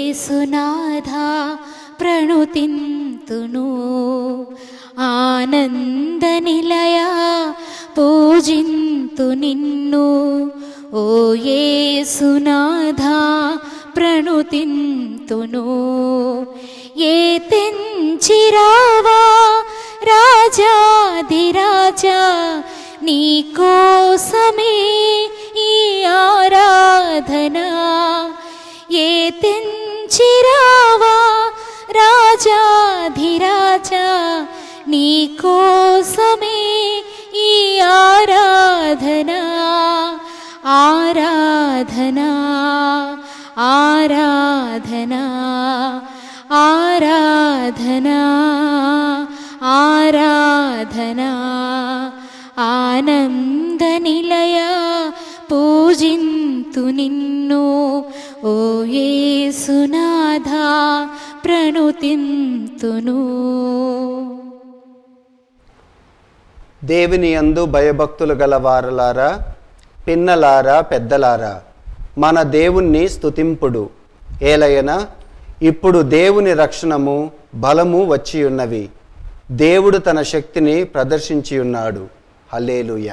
యేసునాథ ప్రణుతింతును ఆనంద నిలయ పూజింతు నిన్ను ఓ యేసునాథ ప్రణుతింతును ఏ తెంచిరావా రాజాదిరాజా నీ కోసమే ఈ ఆరాధన ఏ తెంచిరావా రాజాధిరాజా నీ కోసమే ఈ ఆరాధన ఆరాధన ఆరాధన ఆరాధన ఆరాధన ఆనంద నిలయ పూజింతు నిన్ను ఓ యేసునాథ ప్రణుతింతును దేవుని యందు భయభక్తులు గల వారలారా పిన్నలారా పెద్దలారా మన దేవుణ్ణి స్తుతింపుడు ఏలయన ఇప్పుడు దేవుని రక్షణము బలము వచ్చి ఉన్నవి దేవుడు తన శక్తిని ప్రదర్శించి ఉన్నాడు హల్లేలుయా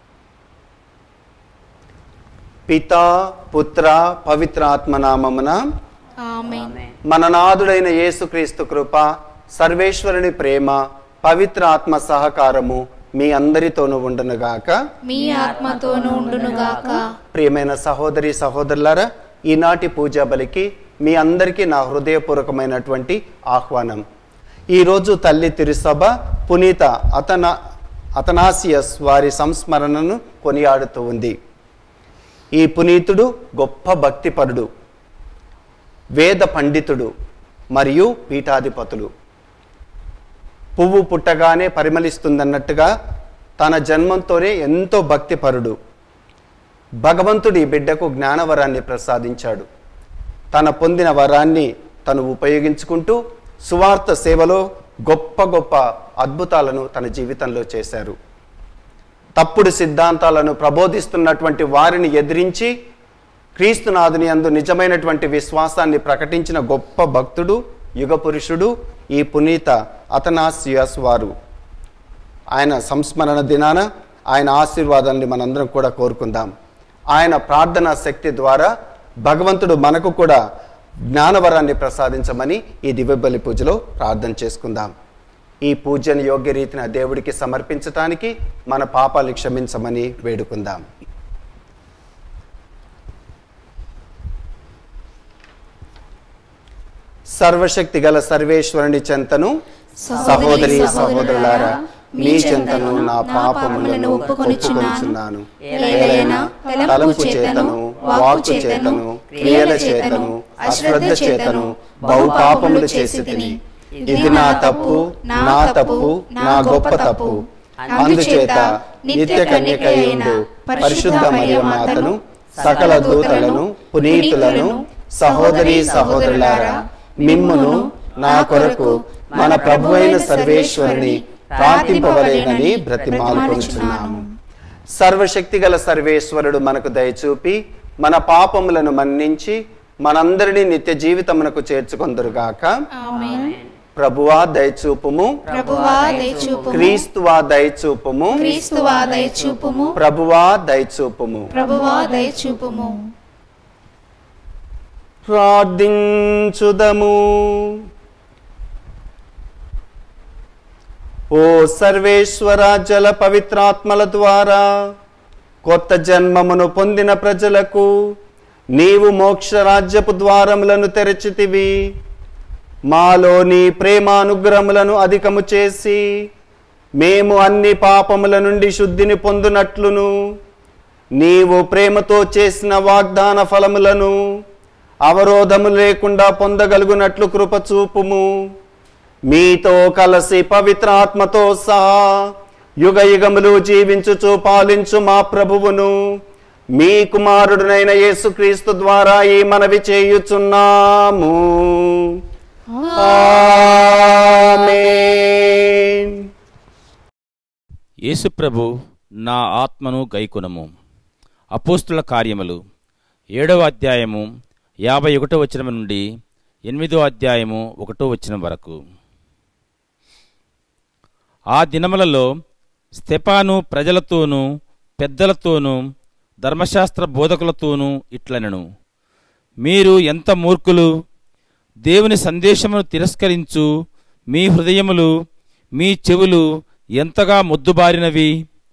పితా పుత్ర పవిత్ర ఆత్మనామమున ఆమెన్ మన నాథుడైన యేసుక్రీస్తు కృప సర్వేశ్వరుని ప్రేమ పవిత్ర ఆత్మ సహకారము మీ అందరితోనూ ఉండునుగాక మీ ఆత్మతోనూ ఉండునుగాక ప్రియమైన సహోదరి సహోదరులారా ఈనాటి పూజా బలికి మీ అందరికీ నా హృదయపూర్వకమైనటువంటి ఆహ్వానం ఈరోజు తల్లి తిరుసభ పునీత అతన అతనాసియస్ వారి సంస్మరణను కొనియాడుతూ ఉంది ఈ పునీతుడు గొప్ప భక్తిపరుడు వేద పండితుడు మరియు పీఠాధిపతులు పువ్వు పుట్టగానే పరిమళిస్తుందన్నట్టుగా తన జన్మంతోనే ఎంతో భక్తిపరుడు భగవంతుడి బిడ్డకు జ్ఞానవరాన్ని ప్రసాదించాడు తన పొందిన వరాన్ని తను ఉపయోగించుకుంటూ సువార్త సేవలో గొప్ప గొప్ప అద్భుతాలను తన జీవితంలో చేశారు తప్పుడు సిద్ధాంతాలను ప్రబోధిస్తున్నటువంటి వారిని ఎదిరించి క్రీస్తునాథుని అందు నిజమైనటువంటి విశ్వాసాన్ని ప్రకటించిన గొప్ప భక్తుడు యుగ పురుషుడు ఈ పునీత అతనాసియస్ వారు ఆయన సంస్మరణ దినాన ఆయన ఆశీర్వాదాన్ని మనందరం కూడా కోరుకుందాం ఆయన ప్రార్థనా శక్తి ద్వారా భగవంతుడు మనకు కూడా జ్ఞానవరాన్ని ప్రసాదించమని ఈ దివ్యబలి పూజలో ప్రార్థన చేసుకుందాం ఈ పూజను యోగ్య రీతిన దేవుడికి సమర్పించటానికి మన పాపాలు క్షమించమని వేడుకుందాం సర్వశక్తి గల సర్వేశ్వరుని చెంతను సహోదరి సహోదరులారా మీ చెంతను నా పాపములను ఒప్పుకొనుచున్నాను ఏలైనా తలంపు చేతను వాక్కు చేతను క్రియల చేతను అశ్రద్ధ చేతను బహు పాపములు చేసి తిని ఇది నా తప్పు నా తప్పు నా గొప్ప తప్పు అందుచేత నిత్య కన్యక అయ్యుండు పరిశుద్ధ మరియ మాతను సకల దూతలను పునీతులను సహోదరి సహోదరులారా మిమ్మును నా కొరకు మన ప్రభు అయిన సర్వేశ్వరుని ప్రార్థింపవలేనని బ్రతిమాలుకొనుచున్నాము సర్వశక్తి గల సర్వేశ్వరుడు మనకు దయచూపి మన పాపములను మన్నించి మనందరినీ నిత్య జీవితమునకు చేర్చుకొందురుగాక ఆమెన్ ప్రభువా దయచూపుము ప్రభువా దయచూపుము క్రీస్తువా దయచూపుము క్రీస్తువా దయచూపుము ప్రభువా దయచూపుము ప్రభువా దయచూపుము ప్రార్థించుదము ఓ సర్వేశ్వర జల పవిత్రాత్మల ద్వారా కొత్త జన్మమును పొందిన ప్రజలకు నీవు మోక్ష రాజ్యపు ద్వారములను తెరచితివి మాలోని ప్రేమానుగ్రహములను అధికము చేసి మేము అన్ని పాపముల నుండి శుద్ధిని పొందునట్లును నీవు ప్రేమతో చేసిన వాగ్దాన ఫలములను అవరోధము లేకుండా పొందగలుగునట్లు కృప చూపుము మీతో కలసి పవిత్ర ఆత్మతో సహా యుగ యుగములు జీవించుచు పాలించు మా ప్రభువును మీ కుమారుడునైన యేసుక్రీస్తు ద్వారా ఈ మనవి చేయుచున్నాము ఆమేన్. యేసుప్రభు నా ఆత్మను గైకొనము అపోస్తుల కార్యములు ఏడవ అధ్యాయము యాభై ఒకటో వచనం నుండి ఎనిమిదో అధ్యాయము ఒకటో వచ్చిన వరకు ఆ దినములలో స్టెపాను ప్రజలతోనూ పెద్దలతోనూ ధర్మశాస్త్ర బోధకులతోనూ ఇట్లనెను మీరు ఎంత మూర్ఖులు దేవుని సందేశమును తిరస్కరించు మీ హృదయములు మీ చెవులు ఎంతగా మొద్దుబారినవి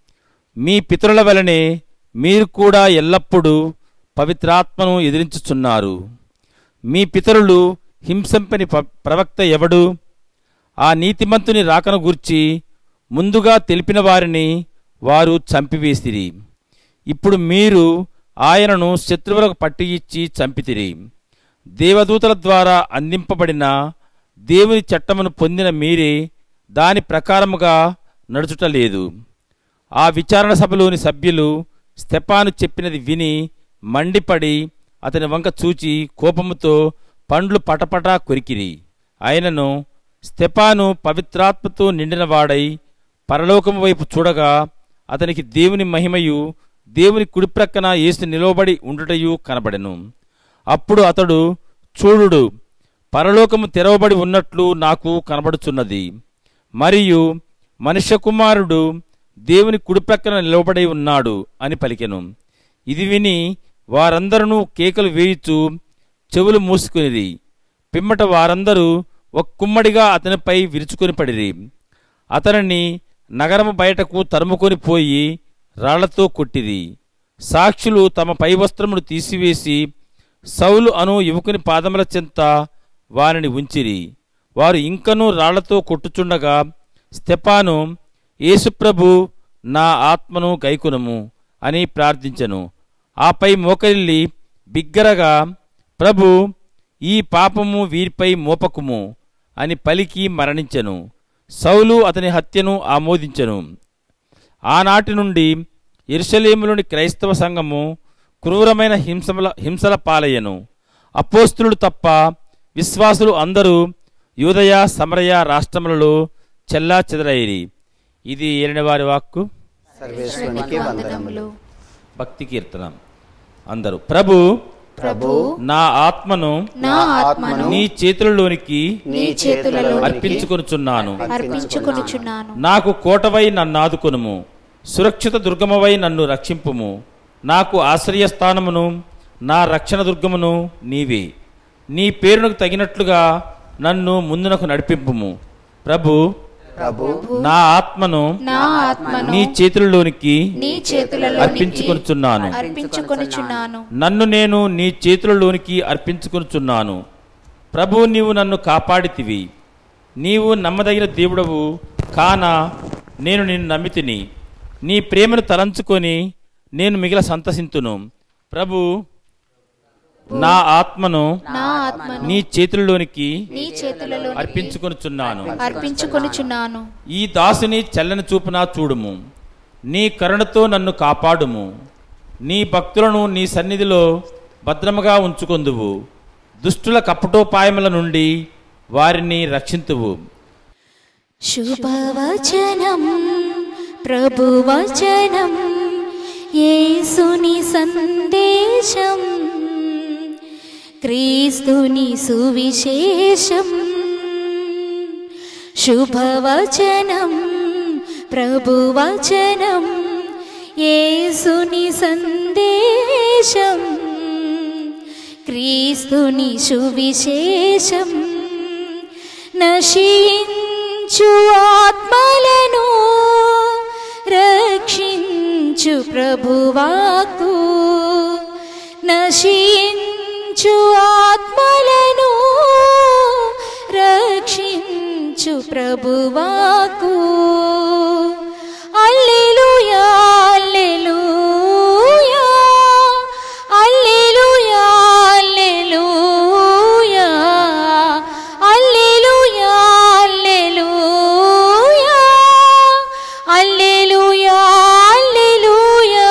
మీ పితరుల వలనే మీరు కూడా ఎల్లప్పుడూ పవిత్రాత్మను ఎదిరించుచున్నారు మీ పితరులు హింసింపని ప- ప్రవక్త ఎవడు ఆ నీతిమంతుని రాకను గూర్చి ముందుగా తెలిపిన వారిని వారు చంపివేసిరి ఇప్పుడు మీరు ఆయనను శత్రువులకు పట్టి ఇచ్చి చంపితిరి దేవదూతల ద్వారా అందింపబడిన దేవుని చట్టమును పొందిన మీరే దాని ప్రకారముగా నడుచుటలేదు ఆ విచారణ సభలోని సభ్యులు స్టెపాను చెప్పినది విని మండిపడి అతని వంక చూచి కోపముతో పండ్లు పటపటా కొరికిరి ఆయనను స్టెపాను పవిత్రాత్మతో నిండినవాడై పరలోకము వైపు చూడగా అతనికి దేవుని మహిమయు దేవుని కుడిప్రక్కన యేసు నిలవబడి ఉండుటయు కనబడెను అప్పుడు అతడు చూడుడు పరలోకము తెరవబడి ఉన్నట్లు నాకు కనబడుచున్నది మరియు మనుష్య కుమారుడు దేవుని కుడిప్రక్కన నిలవబడి ఉన్నాడు అని పలికెను ఇది విని వారందరూ కేకలు వేయుచు చెవులు మూసుకునిరి పిమ్మట వారందరూ ఒక కుమ్మడిగా అతనిపై విరుచుకొని పడిరి అతనిని నగరము బయటకు తరుముకొని పోయి రాళ్లతో కొట్టిరి సాక్షులు తమ పై వస్త్రములు తీసివేసి సౌలు అను యువకుని పాదముల చెంత వారిని ఉంచిరి వారు ఇంకనూ రాళ్లతో కొట్టుచుండగా స్టెపాను యేసుప్రభు నా ఆత్మను గైకునము అని ప్రార్థించెను ఆపై మోకరిల్లి బిగ్గరగా ప్రభు ఈ పాపము వీరిపై మోపకుము అని పలికి మరణించెను సౌలు అతని హత్యను ఆమోదించెను ఆనాటి నుండి ఎరుసలేములోని క్రైస్తవ సంఘము క్రూరమైన హింసల హింసల పాలయ్యను అపోస్తులు తప్ప విశ్వాసులు అందరూ యూదయ సమరయ రాష్ట్రములలో చెల్లా చెదరయిరి ఇది ఏలిన వారి వాక్కు సర్వేశ్వరునికి వందనములు భక్తి కీర్తన అందరూ ప్రభు ప్రభు నా ఆత్మను నా ఆత్మను నీ చేతులలోనికి నీ చేతులలో అర్పించుకొనుచున్నాను అర్పించుకొనుచున్నాను నాకు కోటవై నన్ను ఆదుకొనుము సురక్షిత దుర్గమవై నన్ను రక్షింపుము నాకు ఆశ్రయస్థానమును నా రక్షణ దుర్గమును నీవే నీ పేరునకు తగినట్లుగా నన్ను ముందునకు నడిపింపుము ప్రభు ప్రభు నా ఆత్మను నా ఆత్మను నీ చేతులలోనికి నీ చేతులలో అర్పించుకొనుచున్నాను అర్పించుకొనుచున్నాను నన్ను నేను నీ చేతులలోనికి అర్పించుకొనుచున్నాను ప్రభు నీవు నన్ను కాపాడితివి నీవు నమ్మదగిన దేవుడవు కాన నేను నిన్ను నమ్మితిని నీ ప్రేమను తలంచుకొని నేను మిగిల సంతసింతును ప్రభు నా ఆత్మను నా ఆత్మను నీ చేతులలోనికి నీ చేతులలో అర్పించుకొనుచున్నాను అర్పించుకొనుచున్నాను ఈ దాసుని చల్లని చూపున చూడుము నీ కరుణతో నన్ను కాపాడుము నీ భక్తులను నీ సన్నిధిలో భద్రముగా ఉంచుకొందువు దుష్టుల కపటోపాయముల నుండి వారిని రక్షింతువు శుభవచనం ప్రభువచనం యేసుని సందేశం క్రీస్తుని సువిశేషం శుభవచనం ప్రభువచనం యేసుని సందేశం క్రీస్తుని సువిశేషం నశించు ఆత్మలను రక్షించు ప్రభువాకు నశించు ఆత్మలను రక్షించు ప్రభువాకు అల్లెలూయా అల్లెలూయా అల్లెలూయా అల్లెలూయా అల్లెలూయా అల్లెలూయా అల్లెలూయా అల్లెలూయా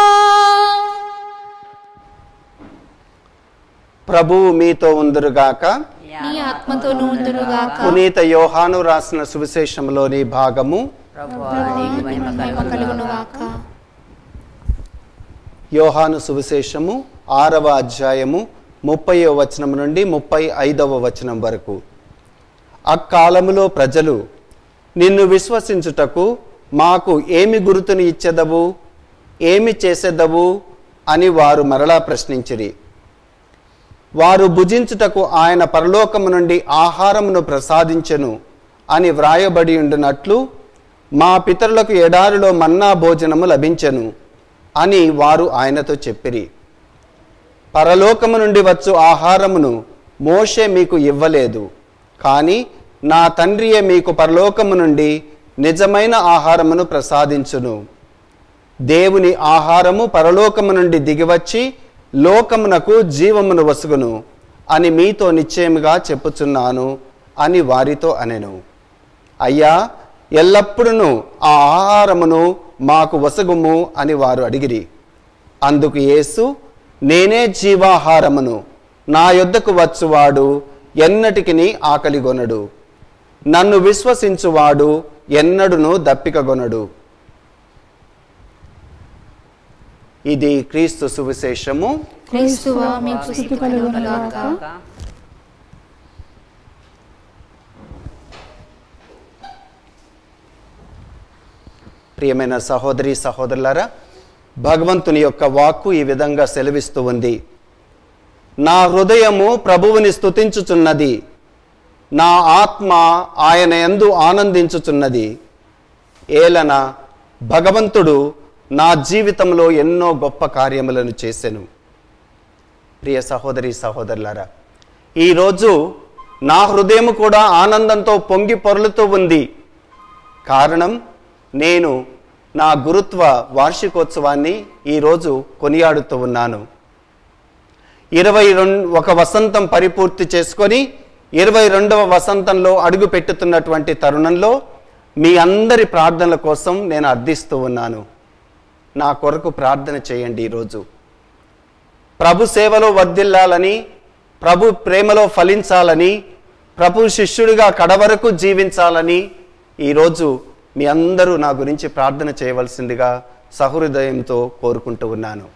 ప్రభువు మీతో ఉందురుగాక నీ ఆత్మతో నూందురుగాక పునీత యోహాను రాసిన సువిశేషంలోని భాగము ప్రభువునికి మహిమ కలుగునుగాక యోహాను సువిశేషము ఆరవ అధ్యాయము ముప్పయో వచనం నుండి ముప్పై ఐదవ వచనం వరకు అక్కాలములో ప్రజలు నిన్ను విశ్వసించుటకు మాకు ఏమి గురుతుని ఇచ్చెదవు ఏమి చేసేదవు అని వారు మరలా ప్రశ్నించిరి వారు భుజించుటకు ఆయన పరలోకము నుండి ఆహారమును ప్రసాదించెను అని వ్రాయబడి ఉండినట్లు మా పితరులకు ఎడారిలో మన్నా భోజనము లభించెను అని వారు ఆయనతో చెప్పిరి పరలోకము నుండి వచ్చు ఆహారమును మోషే మీకు ఇవ్వలేదు కానీ నా తండ్రియే మీకు పరలోకము నుండి నిజమైన ఆహారమును ప్రసాదించును దేవుని ఆహారము పరలోకము నుండి దిగివచ్చి లోకమునకు జీవమును వసుగును అని మీతో నిశ్చయముగా చెప్పుచున్నాను అని వారితో అనెను అయ్యా ఎల్లప్పుడూ ఆ ఆహారమును మాకు వసగుము అని వారు అడిగిరి అందుకు యేసు నేనే జీవాహారమును నా యొద్దకు వచ్చువాడు ఎన్నటికిని ఆకలిగొనడు నన్ను విశ్వసించువాడు ఎన్నడును దప్పికగొనడు ఇది క్రీస్తు సువిశేషము క్రీస్తువా మీకు స్థుతి కలుగునుగాక ప్రియమైన సహోదరి సహోదరులారా భగవంతుని యొక్క వాక్కు ఈ విధంగా సెలవిస్తూ ఉంది నా హృదయము ప్రభువుని స్తుతించుచున్నది నా ఆత్మ ఆయన యందు ఆనందించుచున్నది ఏలన భగవంతుడు నా జీవితంలో ఎన్నో గొప్ప కార్యములను చేసెను ప్రియ సహోదరి సహోదరులారా ఈరోజు నా హృదయం కూడా ఆనందంతో పొంగి పొరలుతూ ఉంది కారణం నేను నా గురుత్వ వార్షికోత్సవాన్ని ఈరోజు కొనియాడుతూ ఉన్నాను ఇరవై రెండు ఒక వసంతం పరిపూర్తి చేసుకొని ఇరవై రెండవ వసంతంలో అడుగు పెట్టుతున్నటువంటి తరుణంలో మీ అందరి ప్రార్థనల కోసం నేను అర్థిస్తూ ఉన్నాను నా కొరకు ప్రార్థన చేయండి ఈరోజు ప్రభు సేవలో వర్ధిల్లాలని ప్రభు ప్రేమలో ఫలించాలని ప్రభు శిష్యుడిగా కడవరకు జీవించాలని ఈరోజు మీ అందరూ నా గురించి ప్రార్థన చేయవలసిందిగా సహృదయంతో కోరుకుంటూ ఉన్నాను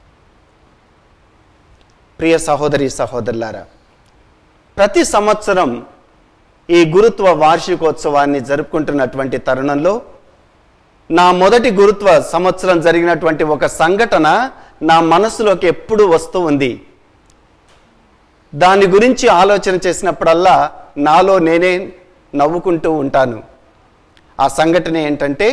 ప్రియ సహోదరి సహోదరులారా ప్రతి సంవత్సరం ఈ గురుత్వ వార్షికోత్సవాన్ని జరుపుకుంటున్నటువంటి తరుణంలో నా మొదటి గురుత్వ సంవత్సరం జరిగినటువంటి ఒక సంఘటన నా మనసులోకి ఎప్పుడూ వస్తూ ఉంది దాని గురించి ఆలోచన చేసినప్పుడల్లా నాలో నేనే నవ్వుకుంటూ ఉంటాను ఆ సంఘటన ఏంటంటే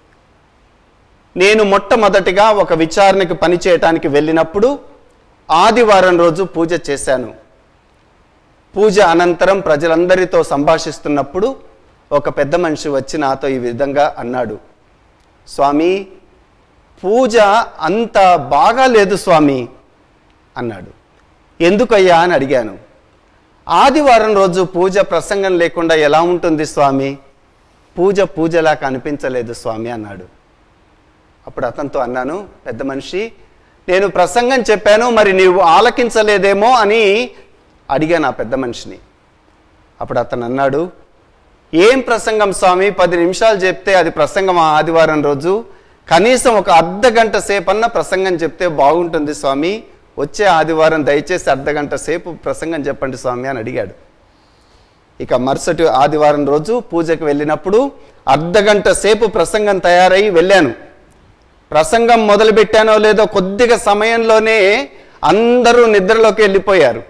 నేను మొట్టమొదటిగా ఒక విచారణకి పనిచేయటానికి వెళ్ళినప్పుడు ఆదివారం రోజు పూజ చేశాను పూజ అనంతరం ప్రజలందరితో సంభాషిస్తున్నప్పుడు ఒక పెద్ద మనిషి వచ్చి నాతో ఈ విధంగా అన్నాడు స్వామి పూజ అంత బాగా లేదు స్వామి అన్నాడు ఎందుకయ్యా అని అడిగాను ఆదివారం రోజు పూజ ప్రసంగం లేకుండా ఎలా ఉంటుంది స్వామి పూజ పూజలా కనిపించలేదు స్వామి అన్నాడు అప్పుడు అతనితో అన్నాను పెద్ద మనిషి నేను ప్రసంగం చెప్పాను మరి నీవు ఆలకించలేదేమో అని అడిగాను ఆ పెద్ద మనిషిని అప్పుడు అతను అన్నాడు ఏం ప్రసంగం స్వామి పది నిమిషాలు చెప్తే అది ప్రసంగం ఆ ఆదివారం రోజు కనీసం ఒక అర్ధ గంట సేపన్న ప్రసంగం చెప్తే బాగుంటుంది స్వామి వచ్చే ఆదివారం దయచేసి అర్ధ గంట సేపు ప్రసంగం చెప్పండి స్వామి అని అడిగాడు ఇక మరుసటి ఆదివారం రోజు పూజకు వెళ్ళినప్పుడు అర్ధ గంట సేపు ప్రసంగం తయారై వెళ్ళాను ప్రసంగం మొదలు పెట్టానో లేదో కొద్దిగా సమయంలోనే అందరూ నిద్రలోకి వెళ్ళిపోయారు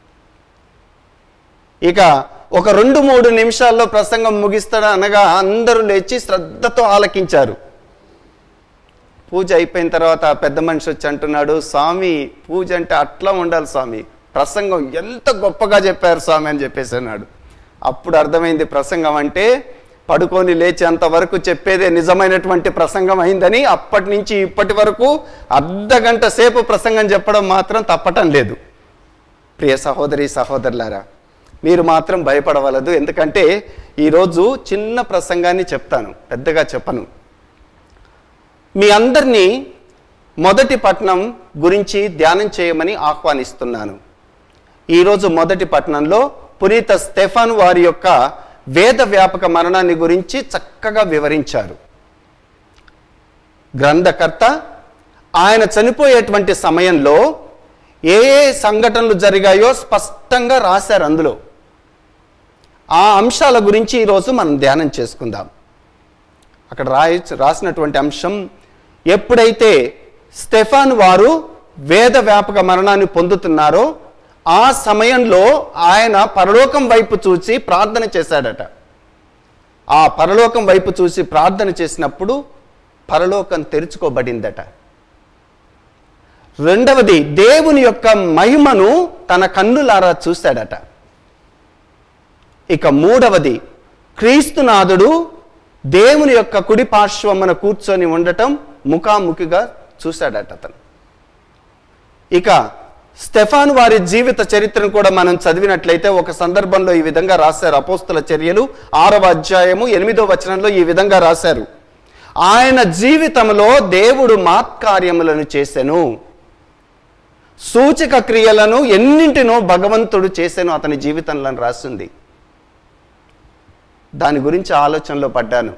ఇక ఒక రెండు మూడు నిమిషాల్లో ప్రసంగం ముగిస్తాడు అనగా అందరూ లేచి శ్రద్ధతో ఆలకించారు పూజ అయిపోయిన తర్వాత ఆ పెద్ద మనిషి వచ్చి అంటున్నాడు స్వామి పూజ అంటే అట్లా ఉండాలి స్వామి ప్రసంగం ఎంత గొప్పగా చెప్పారు స్వామి అని చెప్పేసి అన్నాడు అప్పుడు అర్థమైంది ప్రసంగం అంటే పడుకొని లేచేంత వరకు చెప్పేదే నిజమైనటువంటి ప్రసంగం అయిందని అప్పటి నుంచి ఇప్పటి వరకు అర్ధ గంట సేపు ప్రసంగం చెప్పడం మాత్రం తప్పటం లేదు ప్రియ సహోదరి సహోదరులారా మీరు మాత్రం భయపడవలదు ఎందుకంటే ఈరోజు చిన్న ప్రసంగాన్ని చెప్తాను పెద్దగా చెప్పను మీ అందరినీ మొదటి పట్నం గురించి ధ్యానం చేయమని ఆహ్వానిస్తున్నాను ఈరోజు మొదటి పట్టణంలో పునీత స్టెఫాన్ వారి యొక్క వేద వ్యాపక మరణాన్ని గురించి చక్కగా వివరించారు గ్రంథకర్త ఆయన చనిపోయేటువంటి సమయంలో ఏ ఏ సంఘటనలు జరిగాయో స్పష్టంగా రాశారు అందులో ఆ అంశాల గురించి ఈరోజు మనం ధ్యానం చేసుకుందాం అక్కడ రాయ రాసినటువంటి అంశం ఎప్పుడైతే స్టెఫాన్ వారు వేద వ్యాపక మరణాన్ని పొందుతున్నారో ఆ సమయంలో ఆయన పరలోకం వైపు చూసి ప్రార్థన చేశాడట ఆ పరలోకం వైపు చూసి ప్రార్థన చేసినప్పుడు పరలోకం తెరుచుకోబడిందట రెండవది దేవుని యొక్క మహిమను తన కన్నులారా చూశాడట ఇక మూడవది క్రీస్తునాథుడు దేవుని యొక్క కుడి పార్శ్వమున కూర్చొని ఉండటం ముఖాముఖిగా చూశాడట అతను ఇక స్టెఫాన్ వారి జీవిత చరిత్రను కూడా మనం చదివినట్లయితే ఒక సందర్భంలో ఈ విధంగా రాశారు అపోస్తుల చర్యలు ఆరవ అధ్యాయము ఎనిమిదో వచనంలో ఈ విధంగా రాశారు ఆయన జీవితంలో దేవుడు మాత్కార్యములను చేసెను సూచక క్రియలను ఎన్నింటినో భగవంతుడు చేసెను అతని జీవితంలో అని రాసింది దాని గురించి ఆలోచనలో పడ్డాను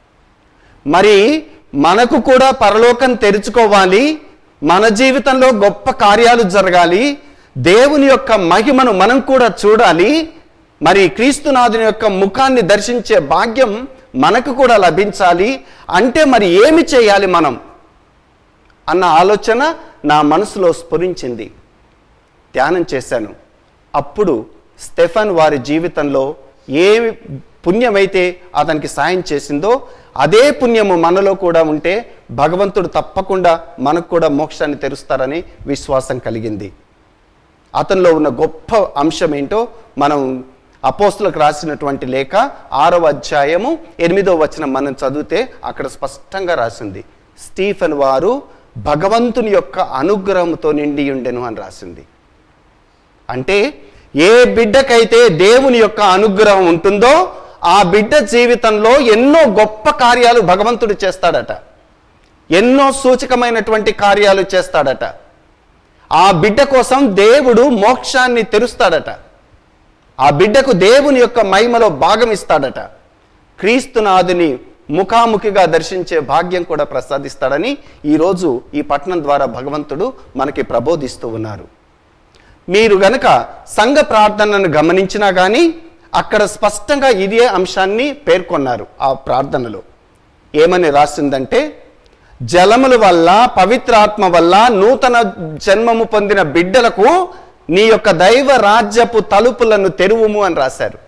మరి మనకు కూడా పరలోకం తెరుచుకోవాలి మన జీవితంలో గొప్ప కార్యాలు జరగాలి దేవుని యొక్క మహిమను మనం కూడా చూడాలి మరి క్రీస్తునాథుని యొక్క ముఖాన్ని దర్శించే భాగ్యం మనకు కూడా లభించాలి అంటే మరి ఏమి చేయాలి మనం అన్న ఆలోచన నా మనసులో స్ఫురించింది ధ్యానం చేశాను అప్పుడు స్టెఫన్ వారి జీవితంలో ఏ పుణ్యమైతే అతనికి సాయం చేసిందో అదే పుణ్యము మనలో కూడా ఉంటే భగవంతుడు తప్పకుండా మనకు కూడా మోక్షాన్ని తెరుస్తారని విశ్వాసం కలిగింది అతనిలో ఉన్న గొప్ప అంశం ఏంటో మనం అపోస్తులకు రాసినటువంటి లేఖ ఆరవ అధ్యాయము ఎనిమిదో వచనం మనం చదివితే అక్కడ స్పష్టంగా రాసింది స్టీఫెన్ వారు భగవంతుని యొక్క అనుగ్రహంతో నిండి ఉండెను అని రాసింది అంటే ఏ బిడ్డకైతే దేవుని యొక్క అనుగ్రహం ఉంటుందో ఆ బిడ్డ జీవితంలో ఎన్నో గొప్ప కార్యాలు భగవంతుడు చేస్తాడట ఎన్నో సూచకమైనటువంటి కార్యాలు చేస్తాడట ఆ బిడ్డ కోసం దేవుడు మోక్షాన్ని తెరుస్తాడట ఆ బిడ్డకు దేవుని యొక్క మహిమలో భాగం ఇస్తాడట క్రీస్తునాథుని ముఖాముఖిగా దర్శించే భాగ్యం కూడా ప్రసాదిస్తాడని ఈరోజు ఈ పట్టణం ద్వారా భగవంతుడు మనకి ప్రబోధిస్తూ ఉన్నారు మీరు గనక సంఘ ప్రార్థనను గమనించినా కానీ అక్కడ స్పష్టంగా ఇదే అంశాన్ని పేర్కొన్నారు ఆ ప్రార్థనలో ఏమని రాసిందంటే జలముల వల్ల పవిత్రాత్మ వల్ల నూతన జన్మము పొందిన బిడ్డలకు నీ యొక్క దైవ రాజ్యపు తలుపులను తెరువుము అని రాశారు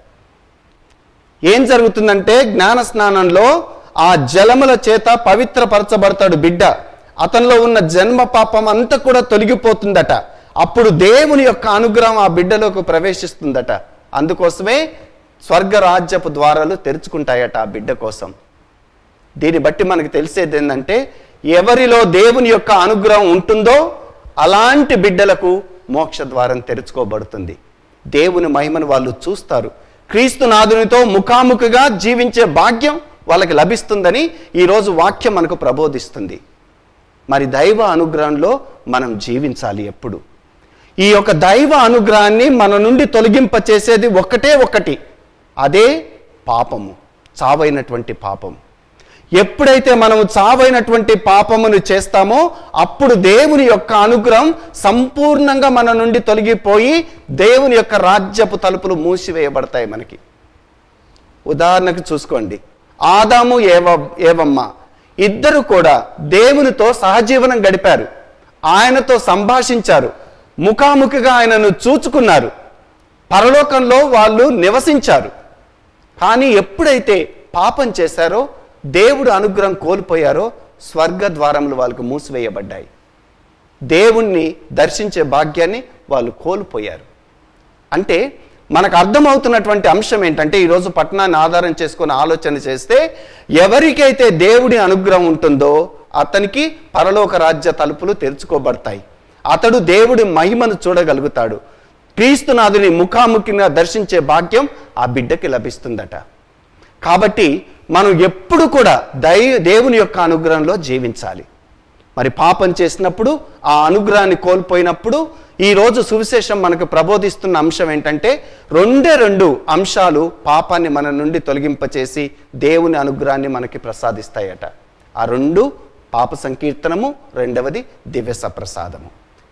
ఏం జరుగుతుందంటే జ్ఞాన స్నానంలో ఆ జలముల చేత పవిత్రపరచబడతాడు బిడ్డ అతనిలో ఉన్న జన్మ పాపం అంతా కూడా తొలగిపోతుందట అప్పుడు దేవుని యొక్క అనుగ్రహం ఆ బిడ్డలోకి ప్రవేశిస్తుందట అందుకోసమే స్వర్గ రాజ్యపు ద్వారాలు తెరుచుకుంటాయట ఆ బిడ్డ కోసం దీన్ని బట్టి మనకు తెలిసేది ఏంటంటే ఎవరిలో దేవుని యొక్క అనుగ్రహం ఉంటుందో అలాంటి బిడ్డలకు మోక్ష ద్వారం తెరుచుకోబడుతుంది దేవుని మహిమను వాళ్ళు చూస్తారు క్రీస్తునాథునితో ముఖాముఖిగా జీవించే భాగ్యం వాళ్ళకి లభిస్తుందని ఈరోజు వాక్యం మనకు ప్రబోధిస్తుంది మరి దైవ అనుగ్రహంలో మనం జీవించాలి ఎప్పుడు ఈ యొక్క దైవ అనుగ్రహాన్ని మన నుండి తొలగింప చేసేది ఒక్కటే ఒక్కటి అదే పాపము చావైనటువంటి పాపం ఎప్పుడైతే మనము చావైనటువంటి పాపమును చేస్తామో అప్పుడు దేవుని యొక్క అనుగ్రహం సంపూర్ణంగా మన నుండి తొలగిపోయి దేవుని యొక్క రాజ్యపు తలుపులు మూసివేయబడతాయి మనకి ఉదాహరణకు చూసుకోండి ఆదాము ఏవ ఏవమ్మ ఇద్దరు కూడా దేవునితో సహజీవనం గడిపారు ఆయనతో సంభాషించారు ముఖాముఖిగా ఆయనను చూచుకున్నారు పరలోకంలో వాళ్ళు నివసించారు కానీ ఎప్పుడైతే పాపం చేశారో దేవుడు అనుగ్రహం కోల్పోయారో స్వర్గ ద్వారములు వాళ్ళకు మూసివేయబడ్డాయి దేవుణ్ణి దర్శించే భాగ్యాన్ని వాళ్ళు కోల్పోయారు అంటే మనకు అర్థమవుతున్నటువంటి అంశం ఏంటంటే ఈరోజు పట్టణాన్ని ఆధారం చేసుకొని ఆలోచన చేస్తే ఎవరికైతే దేవుడి అనుగ్రహం ఉంటుందో అతనికి పరలోక రాజ్య తలుపులు తెరుచుకోబడతాయి అతడు దేవుడి మహిమను చూడగలుగుతాడు క్రీస్తునాథుని ముఖాముఖిగా దర్శించే భాగ్యం ఆ బిడ్డకి లభిస్తుందట కాబట్టి మనం ఎప్పుడు కూడా దై దేవుని యొక్క అనుగ్రహంలో జీవించాలి మరి పాపం చేసినప్పుడు ఆ అనుగ్రహాన్ని కోల్పోయినప్పుడు ఈ రోజు సువిశేషం మనకు ప్రబోధిస్తున్న అంశం ఏంటంటే రెండే రెండు అంశాలు పాపాన్ని మన నుండి తొలగింపచేసి దేవుని అనుగ్రహాన్ని మనకి ప్రసాదిస్తాయట ఆ రెండు పాప సంకీర్తనము రెండవది దివ్య సప్రసాదము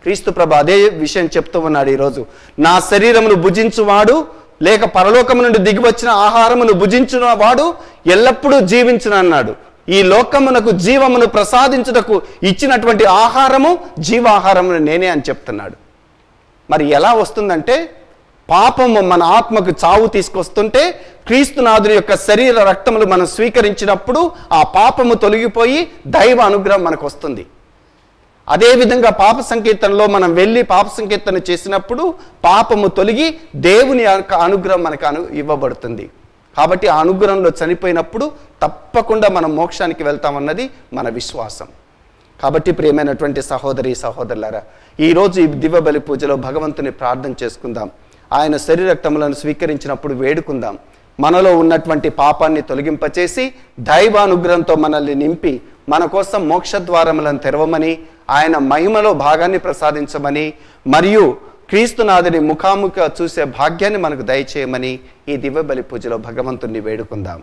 క్రీస్తు ప్రభ అదే విషయం చెప్తూ ఉన్నాడు ఈరోజు నా శరీరమును భుజించువాడు లేక పరలోకము నుండి దిగి వచ్చిన ఆహారమును భుజించిన వాడు ఎల్లప్పుడూ జీవించును అన్నాడు ఈ లోకమునకు జీవమును ప్రసాదించుటకు ఇచ్చినటువంటి ఆహారము జీవాహారమును నేనే అని చెప్తున్నాడు మరి ఎలా వస్తుందంటే పాపము మన ఆత్మకు చావు తీసుకొస్తుంటే క్రీస్తునాథుని యొక్క శరీర రక్తములు మనం స్వీకరించినప్పుడు ఆ పాపము తొలగిపోయి దైవ అనుగ్రహం మనకు వస్తుంది అదేవిధంగా పాప సంకీర్తనలో మనం వెళ్ళి పాప సంకీర్తన చేసినప్పుడు పాపము తొలగి దేవుని యొక్క అనుగ్రహం మనకు అను ఇవ్వబడుతుంది కాబట్టి ఆ అనుగ్రహంలో చనిపోయినప్పుడు తప్పకుండా మనం మోక్షానికి వెళ్తామన్నది మన విశ్వాసం కాబట్టి ప్రియమైనటువంటి సహోదరి సహోదరులారా ఈరోజు ఈ దివ్య బలి పూజలో భగవంతుని ప్రార్థన చేసుకుందాం ఆయన శరీరక్తములను స్వీకరించినప్పుడు వేడుకుందాం మనలో ఉన్నటువంటి పాపాన్ని తొలగింపచేసి దైవానుగ్రహంతో మనల్ని నింపి మన కోసం మోక్షద్వారములను తెరవమని ఆయన మహిమలో భాగాన్ని ప్రసాదించమని మరియు క్రీస్తునాథుని ముఖాముఖ చూసే భాగ్యాన్ని మనకు దయచేయమని ఈ దివ్య బలి పూజలో భగవంతుణ్ణి వేడుకుందాం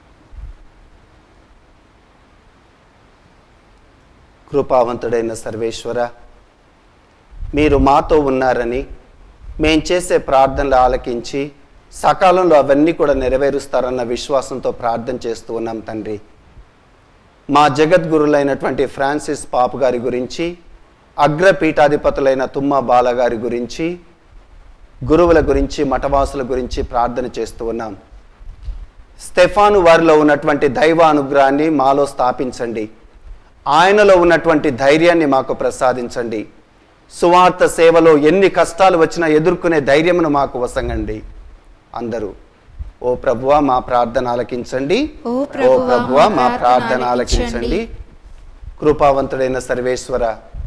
కృపావంతుడైన సర్వేశ్వర మీరు మాతో ఉన్నారని మేం చేసే ప్రార్థనలు ఆలకించి సకాలంలో అవన్నీ కూడా నెరవేరుస్తారన్న విశ్వాసంతో ప్రార్థన చేస్తూ ఉన్నాం తండ్రి మా జగద్గురులైనటువంటి ఫ్రాన్సిస్ పాప్ గారి గురించి అగ్రపీఠాధిపతులైన తుమ్మ బాల గారి గురించి గురువుల గురించి మఠవాసుల గురించి ప్రార్థన చేస్తూ ఉన్నాం స్టెఫాను వారిలో ఉన్నటువంటి దైవ అనుగ్రహాన్ని మాలో స్థాపించండి ఆయనలో ఉన్నటువంటి ధైర్యాన్ని మాకు ప్రసాదించండి సువార్త సేవలో ఎన్ని కష్టాలు వచ్చినా ఎదుర్కొనే ధైర్యమును మాకు వసంగండి అందరూ ఓ ప్రభువా మా ప్రార్థన ఆలకించండి ఓ ఓ ప్రభువా, ప్రభువా మా మా ప్రార్థన ప్రార్థన ఆలకించండి ఆలకించండి. కృపావంతుడైన సర్వేశ్వర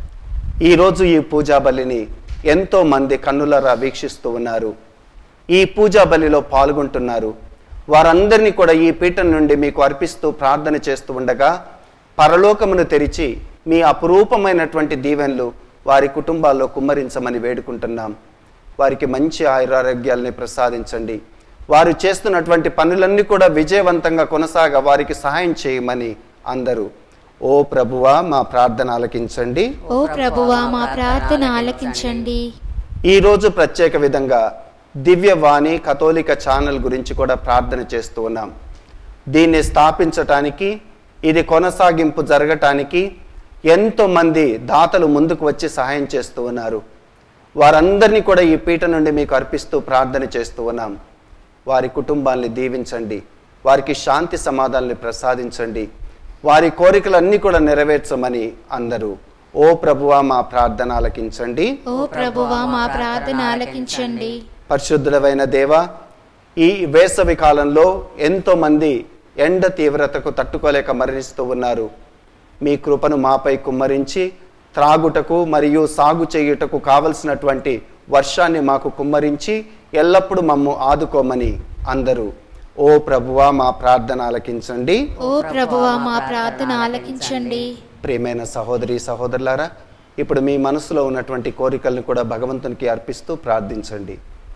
ఈరోజు ఈ పూజా బలిని ఎంతో మంది కన్నులరా వీక్షిస్తూ ఉన్నారు ఈ పూజా బలిలో పాల్గొంటున్నారు వారందరినీ కూడా ఈ పీఠం నుండి మీకు అర్పిస్తూ ప్రార్థన చేస్తూ ఉండగా పరలోకమును తెరిచి మీ అపురూపమైనటువంటి దీవెనలు వారి కుటుంబాల్లో కుమ్మరించమని వేడుకుంటున్నాం వారికి మంచి ఆయురారోగ్యాల్ని ప్రసాదించండి వారు చేస్తున్నటువంటి పనులన్నీ కూడా విజయవంతంగా కొనసాగ వారికి సహాయం చేయమని అందరూ ఓ ప్రభువా మా ప్రార్థన ఆలకించండి ఓ ప్రభువా మా ప్రార్థన ఆలకించండి ఈరోజు ప్రత్యేక విధంగా దివ్యవాణి కథోలిక ఛానల్ గురించి కూడా ప్రార్థన చేస్తూ ఉన్నాం దీన్ని స్థాపించటానికి ఇది కొనసాగింపు జరగటానికి ఎంతో మంది దాతలు ముందుకు వచ్చి సహాయం చేస్తూ ఉన్నారు వారందరినీ కూడా ఈ పీఠ నుండి మీకు అర్పిస్తూ ప్రార్థన చేస్తూ ఉన్నాం వారి కుటుంబాన్ని దీవించండి వారికి శాంతి సమాధానాన్ని ప్రసాదించండి వారి కోరికలన్నీ కూడా నెరవేర్చమని అందరూ ఓ ప్రభువా మా ప్రార్థన ఆలకించండి ఓ ప్రభువా మా ప్రార్థన ఆలకించండి పరిశుద్ధుడమైన దేవ ఈ వేసవి కాలంలో ఎంతో మంది ఎండ తీవ్రతకు తట్టుకోలేక మరణిస్తూ ఉన్నారు మీ కృపను మాపై కుమ్మరించి త్రాగుటకు మరియు సాగు చేయుటకు కావలసినటువంటి వర్షాన్ని మాకు కుమ్మరించి ఎల్లప్పుడూ మమ్ము ఆదుకోమని అందరూ ఓ ప్రభువా మా ప్రార్థన ఆలకించండి ఓ ప్రభువా మా ప్రార్థన ఆలకించండి ప్రియమైన సహోదరి సహోదరులారా ఇప్పుడు మీ మనసులో ఉన్నటువంటి కోరికలను కూడా భగవంతునికి అర్పిస్తూ ప్రార్థించండి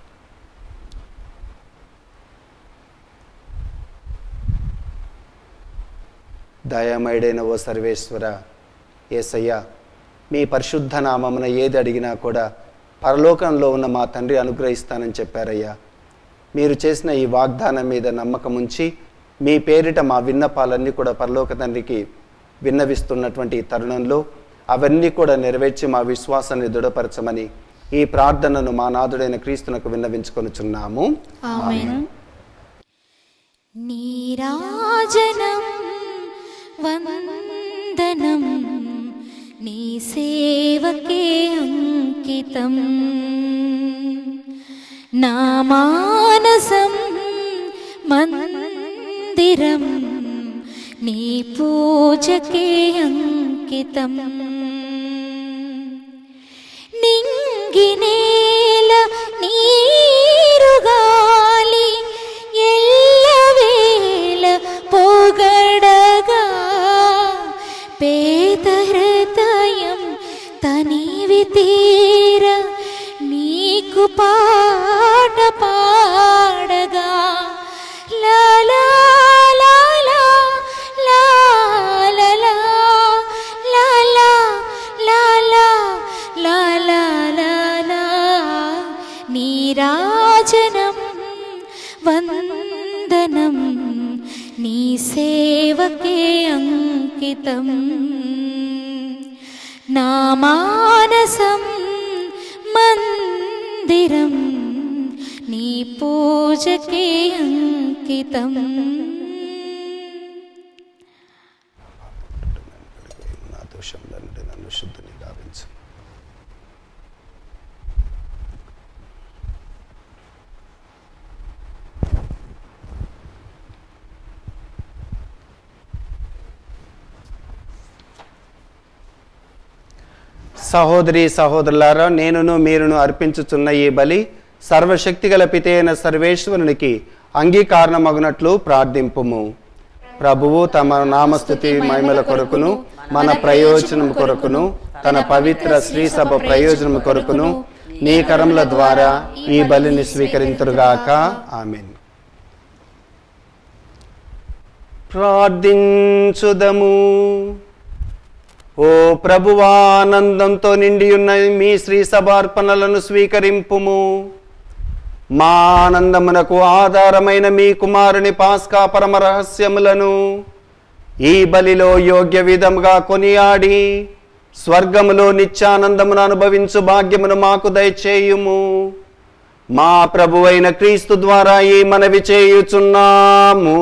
దయామయుడైన ఓ సర్వేశ్వర ఏసయ్య మీ పరిశుద్ధ నామమున ఏది అడిగినా కూడా పరలోకంలో ఉన్న మా తండ్రి అనుగ్రహిస్తానని చెప్పారయ్యా మీరు చేసిన ఈ వాగ్దానం మీద నమ్మకం ఉంచి మీ పేరిట మా విన్నపాలన్నీ కూడా పరలోక తండ్రికి విన్నవిస్తున్నటువంటి ఈ తరుణంలో అవన్నీ కూడా నెరవేర్చి మా విశ్వాసాన్ని దృఢపరచమని ఈ ప్రార్థనను మా నాథుడైన క్రీస్తునకు విన్నవించుకొనుచున్నాము ఆమేన్ నీరాజనం వందనం నీ సేవకే అంకితం నా మానసం మందిరం నీ పూజకే అంకితం నింగినేల నీరుగాలి ఎల్లవేళ పొగడగా పేద హృదయం తనివి తీర నీకు పాట పాడగా లా లా లా లా లా లా లా లా లా లా లా లా లా నీరాజనం వందనం నీ సేవకే అంకితం నా మానసం మందిరం నీ పూజకే అంకితం నా దోషంలో నుండి నన్ను శుద్ధిని గావించు సహోదరి సహోదరులారా నేనును మీరును అర్పించుచున్న ఈ బలి సర్వశక్తిగల పితైన సర్వేశ్వరునికి అంగీకారణమగునట్లు ప్రార్థింపుము ప్రభువు తమ నామస్థుతి మహిమల కొరకును మన ప్రయోజనం కొరకును తన పవిత్ర శ్రీ సభ ప్రయోజనం కొరకును నీ కరముల ద్వారా ఈ బలిని స్వీకరింతురుగాక ఆమెన్ ప్రార్థించుదము ఓ ప్రభువానందంతో నిండి ఉన్న మీ శ్రీ సభార్పణలను స్వీకరింపుము మా ఆనందమునకు ఆధారమైన మీ కుమారుని పాస్కా పరమ రహస్యములను ఈ బలిలో యోగ్య విధముగా కొనియాడి స్వర్గములో నిత్యానందమును అనుభవించు భాగ్యమును మాకు దయచేయుము మా ప్రభువైన క్రీస్తు ద్వారా ఈ మనవి చేయుచున్నాము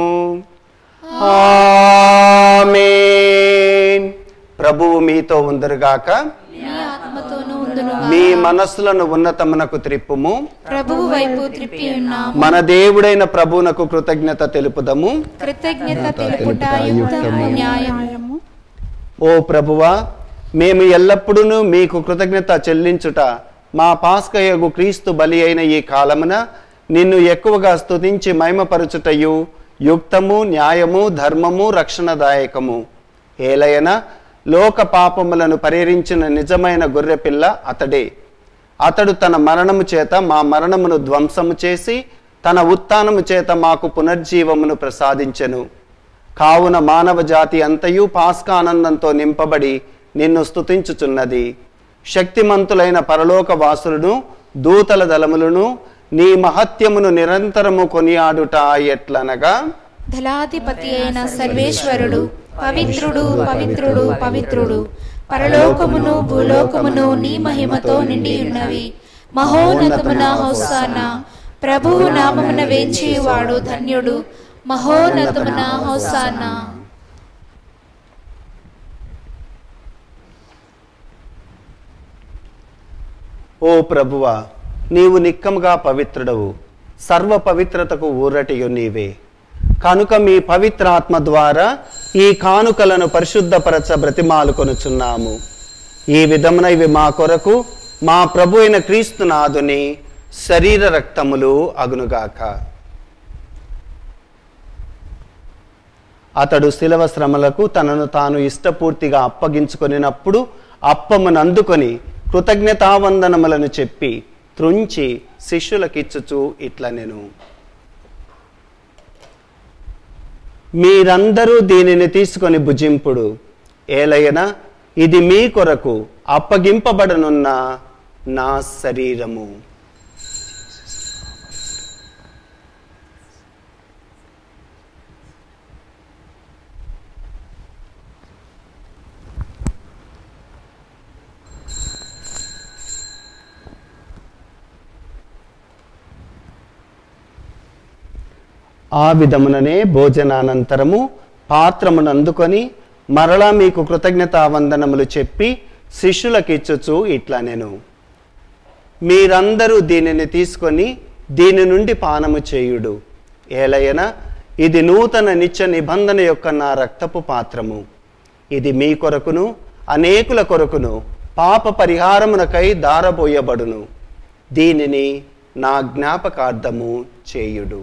ఆమేన్ ప్రభువు మీతో ఉందరుగాక నీ ఆత్మతోనూ ఉందును మీ మనస్సులను ఉన్నతమునకు త్రిప్పుము ప్రభువు వైపు త్రిప్పి ఉన్నాము మన దేవుడైన ప్రభువునకు కృతజ్ఞత తెలుపుదము కృతజ్ఞత తెలుపుట యుక్తము న్యాయము ఓ ప్రభువా మేము ఎల్లప్పుడూ మీకు కృతజ్ఞత చెల్లించుట మా పాస్కయగు క్రీస్తు బలి అయిన ఈ కాలమున నిన్ను ఎక్కువగా స్తుతించి మహిమపరచుటయు యుక్తము న్యాయము ధర్మము రక్షణదాయకము ఏలయన లోక పాపములను పరిహరించిన నిజమైన గొర్రెపిల్ల అతడే అతడు తన మరణము చేత మా మరణమును ధ్వంసము చేసి తన ఉత్థానము చేత మాకు పునర్జీవమును ప్రసాదించెను కావున మానవ జాతి అంతయు పాస్కానందంతో నింపబడి నిన్ను స్తుతించుచున్నది శక్తిమంతులైన పరలోక వాసులను దూతల దళములను నీ మహత్యమును నిరంతరము కొనియాడుట ఎట్లనగా దళాధిపతి అయిన సర్వేశ్వరుడు పవిత్రుడు పవిత్రుడు పవిత్రుడు పరలోకమును భూలోకమును నీ మహిమతో నిండి ఉన్నవి మహోన్నతమున హోసాన ప్రభువు నామమున వేంచేవాడు ధన్యుడు మహోన్నతమున హోసాన ఓ ప్రభువా నీవు నిక్కముగా పవిత్రుడవు సర్వ పవిత్రతకు ఊరటియు నీవే కనుక మీ పవిత్ర ఆత్మ ద్వారా ఈ కానుకలను పరిశుద్ధపరచ బ్రతిమాలు కొనుచున్నాము ఈ విధమున ఇవి మా కొరకు మా ప్రభు అయిన క్రీస్తునాథుని శరీర రక్తములు అగునుగాక అతడు శిలవ శ్రమలకు తనను తాను ఇష్టపూర్తిగా అప్పగించుకొనినప్పుడు అప్పమును అందుకొని కృతజ్ఞతావందనములను చెప్పి త్రుంచి శిష్యులకిచ్చుచు ఇట్ల నేను మీరందరూ దీనిని తీసుకొని భుజింపుడు ఏలయన ఇది మీ కొరకు అప్పగింపబడనున్న నా శరీరము ఆ విధముననే భోజనానంతరము పాత్రమును అందుకొని మరలా మీకు కృతజ్ఞతా వందనములు చెప్పి శిష్యులకిచ్చుచు ఇట్లా నేను మీరందరూ దీనిని తీసుకొని దీని నుండి పానము చేయుడు ఏలయన ఇది నూతన నిత్య నిబంధన యొక్క నా రక్తపు పాత్రము ఇది మీ కొరకును అనేకుల కొరకును పాప పరిహారమునకై దారబోయబడును దీనిని నా జ్ఞాపకార్థము చేయుడు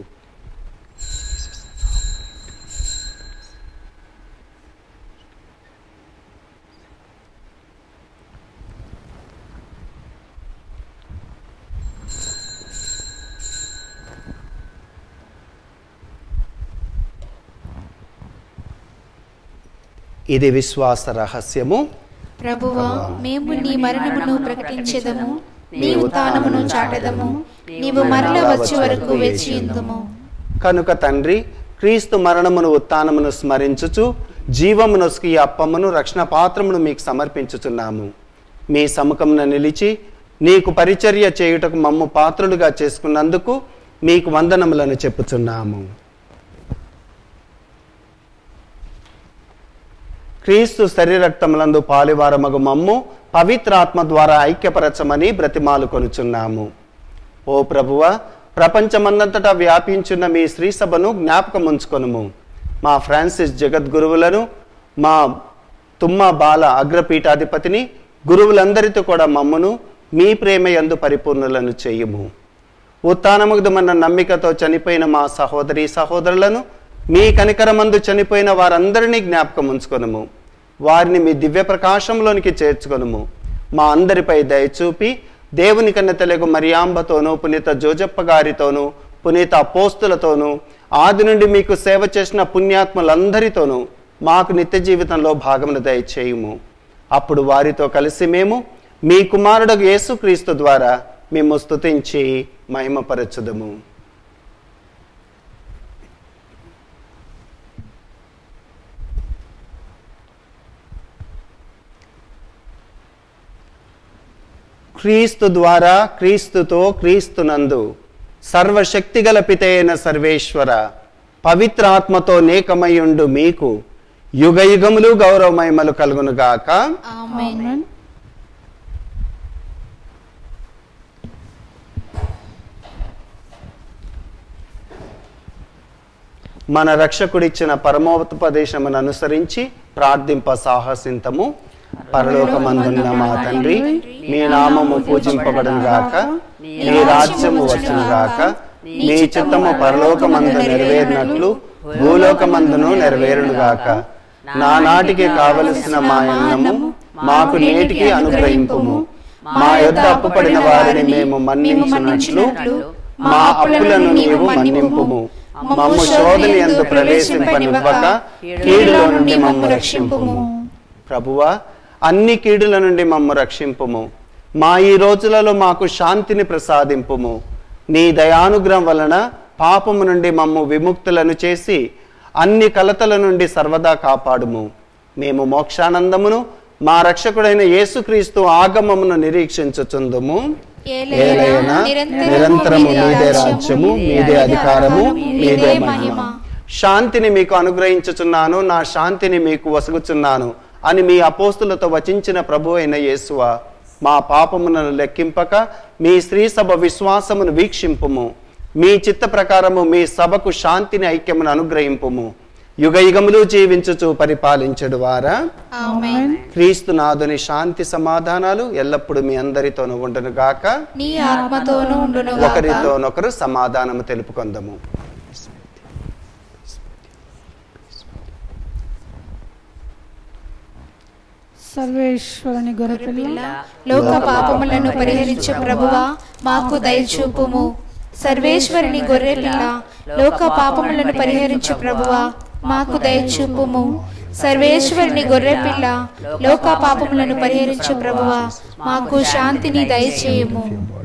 ఇది విశ్వాస రహస్యము ప్రభువా మేము నీ మరణమును ప్రకటించెదము నీ ఉత్థానమును చాటెదము నీవు మరల వచ్చే వరకు వేచి ఉందుము కనుక తండ్రి క్రీస్తు మరణమును ఉత్థానమును స్మరించుచు జీవమునొసుకు ఈ అప్పమును రక్షణ పాత్రమును మీకు సమర్పించుచున్నాము మీ సముఖమున నిలిచి నీకు పరిచర్య చేయుటకు మమ్ము పాత్రులుగా చేసుకున్నందుకు మీకు వందనములను చెప్పుచున్నాము క్రీస్తు శరీరక్తములందు పాలివారమగు మమ్ము పవిత్రాత్మ ద్వారా ఐక్యపరచమని బ్రతిమాలు కొనుచున్నాము ఓ ప్రభువ ప్రపంచమందంతటా వ్యాపించున్న మీ శ్రీ సభను జ్ఞాపకం ఉంచుకొనుము మా ఫ్రాన్సిస్ జగద్గురువులను మా తుమ్మ బాల అగ్రపీఠాధిపతిని గురువులందరితో కూడా మమ్మను మీ ప్రేమ యందు పరిపూర్ణులను చేయుము ఉత్తానముగ్ధమన్న నమ్మికతో చనిపోయిన మా సహోదరి సహోదరులను మీ కనికరమందు చనిపోయిన వారందరినీ జ్ఞాపకం ఉంచుకొనుము వారిని మీ దివ్య ప్రకాశంలోనికి చేర్చుకొనుము మా అందరిపై దయచూపి దేవుని కన్న తెలుగు మరియాంబతోనూ పునీత జోజప్ప గారితోనూ పునీత అపోస్తులతోనూ ఆది నుండి మీకు సేవ చేసిన పుణ్యాత్ములందరితోనూ మాకు నిత్య జీవితంలో భాగమును దయచేయుము అప్పుడు వారితో కలిసి మేము మీ కుమారుడు యేసుక్రీస్తు ద్వారా మేము స్తుతించి మహిమపరచుదము క్రీస్తు ద్వారా క్రీస్తుతో క్రీస్తునందు సర్వశక్తిగల పితైన సర్వేశ్వర పవిత్రాత్మతో నేకమయుండు మీకు యుగ యుగములు గౌరవమహిమలు కలుగునుగాక ఆమేన్ మన రక్షకుడిచ్చిన పరమోపదేశమును అనుసరించి ప్రార్థింప సాహసింతము పరలోకమందున్న మా తండ్రి మీ నామము పూజింపబడును గాక మీ రాజ్యము వచ్చును గాక మీ చిత్తము పరలోకమందు నెరవేరినట్లు భూలోకమందును నెరవేరును గాక నానాటికి కావలసిన మా అన్నము మాకు నేటికి అనుగ్రహింపుము మా యొద్ద అప్పుపడిన వారిని మేము మన్నించినట్లు మా అప్పులను నీవు మన్నింపుము మమ్ము శోధన ఎందు ప్రవేశింపనివ్వక కీడులో నుండి మమ్ము రక్షింపుము ప్రభువా అన్ని కీడుల నుండి మమ్ము రక్షింపుము మా ఈ రోజులలో మాకు శాంతిని ప్రసాదింపుము నీ దయానుగ్రహం వలన పాపము నుండి మమ్ము విముక్తులను చేసి అన్ని కలతల నుండి సర్వదా కాపాడుము మేము మోక్షానందమును మా రక్షకుడైన యేసుక్రీస్తు ఆగమమును నిరీక్షించుచుందుము ఏలయన నిరంతరము మీదే రాజ్యము మీదే అధికారము మీదే మహిమ శాంతిని మీకు అనుగ్రహించుచున్నాను నా శాంతిని మీకు వసుగుచున్నాను అని మీ అపోస్తులతో వచించిన ప్రభు అయిన యేసువ మా పాపములను లెక్కింపక మీ స్త్రీ సభ విశ్వాసమును వీక్షింపుము మీ చిత్త ప్రకారము మీ సభకు శాంతిని ఐక్యమును అనుగ్రహింపుము యుగ యుగములు జీవించుచు పరిపాలించడు వారా ఆమేన్ క్రీస్తు నాదుని శాంతి సమాధానాలు ఎల్లప్పుడూ మీ అందరితోనూ ఉండును గాక నీ ఆత్మతోనూ ఉండును ఒకరితోనొకరు సమాధానము తెలుపుకొందము సర్వేశ్వరుని గొర్రెపిల్ల లోక పాపములను పరిహరించే ప్రభువా మాకు దయచూపుము సర్వేశ్వరుని గొర్రె పిల్ల లోక పాపములను పరిహరించు ప్రభువా మాకు దయచూపుము సర్వేశ్వరుని గొర్రె పిల్ల లోక పాపములను పరిహరించు ప్రభువా మాకు శాంతిని దయచేయము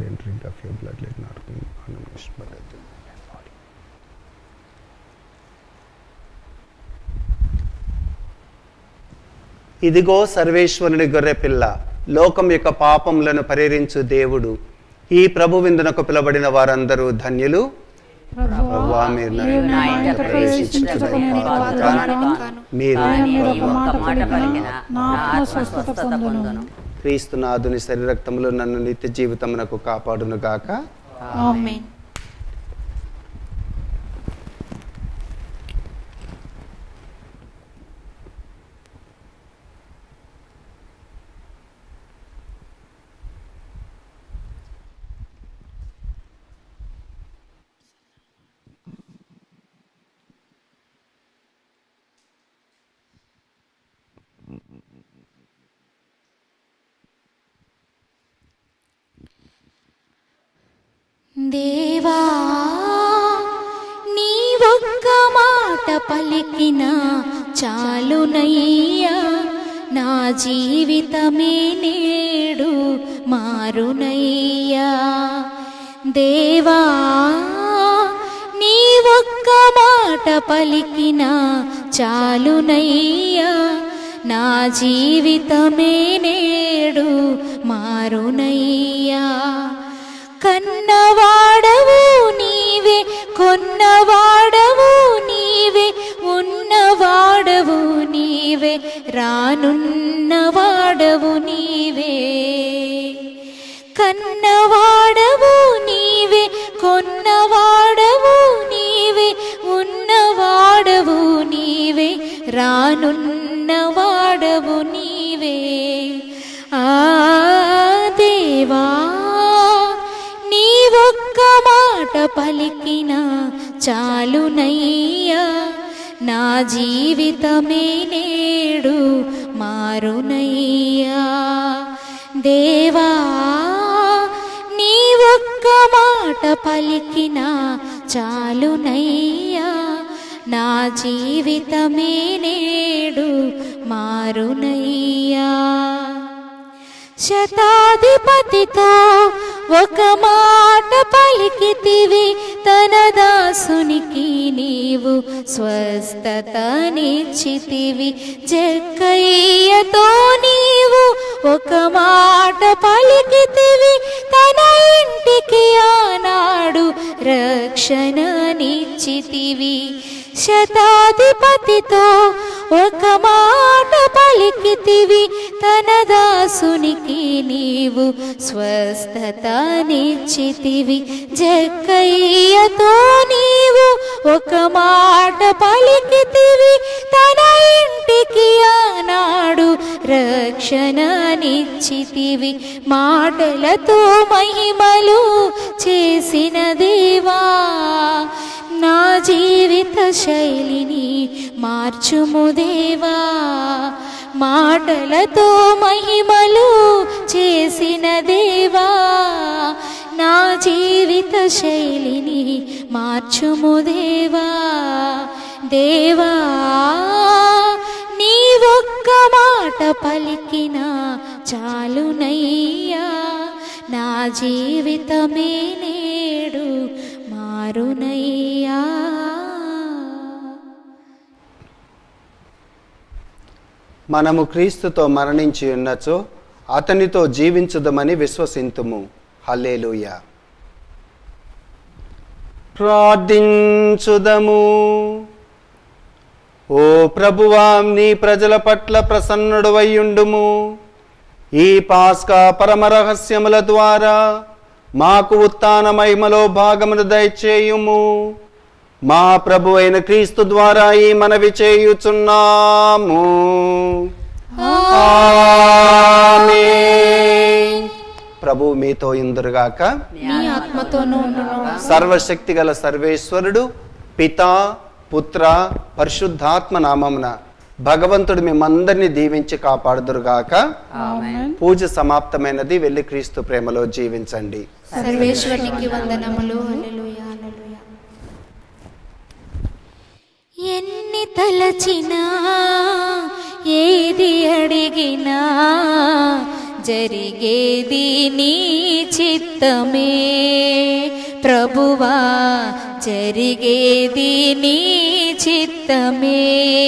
ఇదిగో సర్వేశ్వరుని గొర్రెపిల్ల లోకం యొక్క పాపములను పరిహరించు దేవుడు ఈ ప్రభు విందునకు పిలబడిన వారందరూ ధన్యులు ప్రభువా, మీరు నా మీరు నా ఇంట ఇంట ప్రవేశించుటకు నేను ప్రవేశించుటకు పాత్రను నేను కాను. మీరు ఆయన మీరు ఒక ప్రభువా, మాట పలికిన నా ఆత్మ స్వస్థత పొందును క్రీస్తునాథుని శరీరక్తములు నన్ను నిత్య జీవితమునకు కాపాడును గాక ఆమేన్ దేవా నీ ఒక్క మాట పలికిన చాలునయ్యా నా జీవితమే నేడు మారునయ్యా దేవా నీ ఒక్క మాట పలికినా చాలునయ్యా నా జీవితమే నేడు మారునయ్యా కన్నవాడవు నీవే కొన్నవాడవు నీవే ఉన్నవాడవు నీవే రానున్నవాడవు నీవే కన్నవాడవు నీవే కొన్నవాడవు నీవే ఉన్నవాడవు నీవే రానున్నవాడవు నీవే ఆ దేవా నీ ఒక్క మాట పలికిన చాలునయ్యా నా జీవితమే నేడు మారునయ్యా దేవా నీ ఒక్క మాట పలికిన చాలునయ్యా నా జీవితమే నేడు మారునయ్యా శతాధిపతితో ఒక మాట పలికితివి తన దాసునికి నీవు స్వస్థతనిచ్చితివి జక్కయ్యతో నీవు ఒక మాట పలికితివి తన ఇంటికి ఆనాడు రక్షణనిచ్చితివి శతాధిపతితో ఒక మాట పలికితివి తన దాసునికి నీవు స్వస్థతనిచ్చితివి జక్కయ్యతో నీవు ఒక మాట పలికితివి తన ఇంటికి ఆనాడు రక్షణనిచ్చితివి మాటలతో మహిమలు చేసిన దేవా నా జీవిత శైలిని మార్చుము దేవా మాటలతో మహిమలు చేసిన దేవా నా జీవిత శైలిని మార్చుము దేవా దేవా నీ ఒక్క మాట పలికిన చాలునయ్యా నా జీవితమే నేడు మారునయ్యా మనము క్రీస్తుతో మరణించి ఉన్నచో అతనితో జీవించుదమని విశ్వసింతుము హల్లేలూయ ప్రార్థించుదము ఓ ప్రభువా నీ ప్రజల పట్ల ప్రసన్నుడవయ్యుండుము ఈ పాస్కా పరమ రహస్యముల ద్వారా మాకు ఉత్తాన మహిమలో భాగమును దయచేయుము మా ప్రభు అయిన క్రీస్తు ద్వారా ఈ మనవి చేయుచున్నాము ఆమేన్. ప్రభు మీతో ఇందురుగాక నీ ఆత్మతోనూ ఉండును సర్వశక్తి గల సర్వేశ్వరుడు పితా పుత్ర పరిశుద్ధాత్మ నామమున భగవంతుడు మేమందరినీ దీవించి కాపాడుదురుగాక ఆమేన్ పూజ సమాప్తమైనది వెళ్ళి క్రీస్తు ప్రేమలో జీవించండి సర్వేశ్వరునికి వందనములు హల్లెలూయా హల్లెలూయా ఎన్ని తలచినా ఏది అడిగినా జరిగేది నీ చిత్తమే ప్రభువా జరిగేది నీ చిత్తమే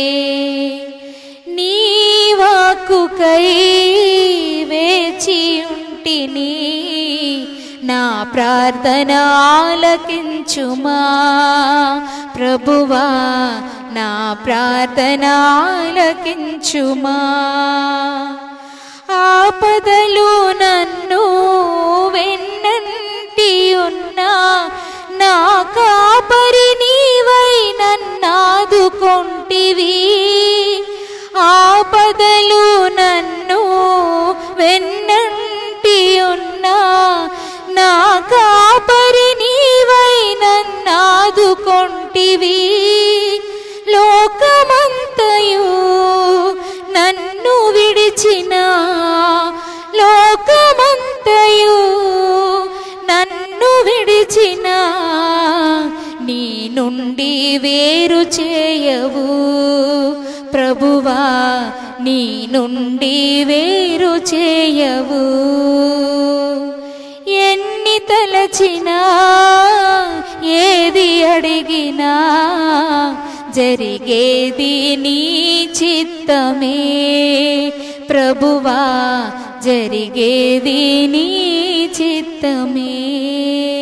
నీ వాక్కుకై వేచి ఉంటిని నా ప్రార్థన ఆలకించుమా ప్రభువా నా ప్రార్థన ఆలకించుమా ఆపదలు నన్ను వెన్నంటి ఉన్నా నా కాపరి నీవై నన్నాదుకొంటివి ఆపదలు నన్ను వెన్నంటి ఉన్నా నా కాపరి నీవై నన్నాదుకొంటివి లోకమంతయు నన్ను విడిచిన లోకమంతయు నన్ను విడిచిన నీ నుండి వేరు చేయవు ప్రభువా నీ నుండి వేరు చేయవు ఎన్ని తల తలచినా ఏది అడిగినా జరిగేది నీ చిత్తమే ప్రభువా జరిగేది నీ చిత్తమే